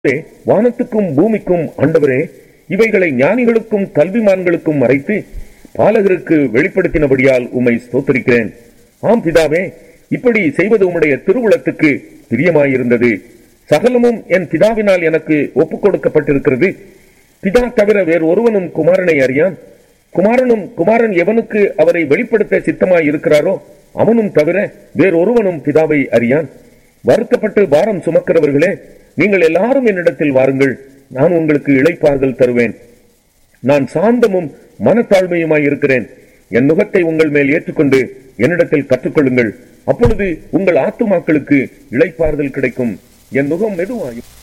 ஆண்டவரே, வானத்துக்கும் பூமிக்கும் ஆண்டவரே இவைகளை ஞானிகளுக்கும் கல்விமான்களுக்கும் மறைத்து பாலகருக்கு வெளிப்படுத்தினபடியால் உம்மை ஸ்தோத்திரிக்கிறேன் ஆம் பிதாவே இப்படி செய்வது உம்முடைய திருவுளத்துக்கு பிரியமாயிருந்தது சகலமும் என் பிதாவினால் எனக்கு ஒப்புக் கொடுக்கப்பட்டிருக்கிறது பிதா தவிர வேறு ஒருவனும் குமாரனை அறியான் குமாரனும் குமாரன் எவனுக்கு அவரை வெளிப்படுத்த சித்தமாய் இருக்கிறாரோ அவனும் தவிர வேறு ஒருவனும் பிதாவை அறியான் வருத்தப்பட்டு பாரம் சுமக்கிறவர்களே நீங்கள் எல்லாரும் என்னிடத்தில் வாருங்கள் நான் உங்களுக்கு இளைப்பாறுதல் தருவேன் நான் சாந்தமும் மனத்தாழ்மையுமாய் இருக்கிறேன் என் நுகத்தை உங்கள் மேல் ஏற்றுக்கொண்டு என்னிடத்தில் கற்றுக்கொள்ளுங்கள் அப்பொழுது உங்கள் ஆத்துமாக்களுக்கு இளைப்பாறுதல் கிடைக்கும் என் நுகம் மெதுவாயும்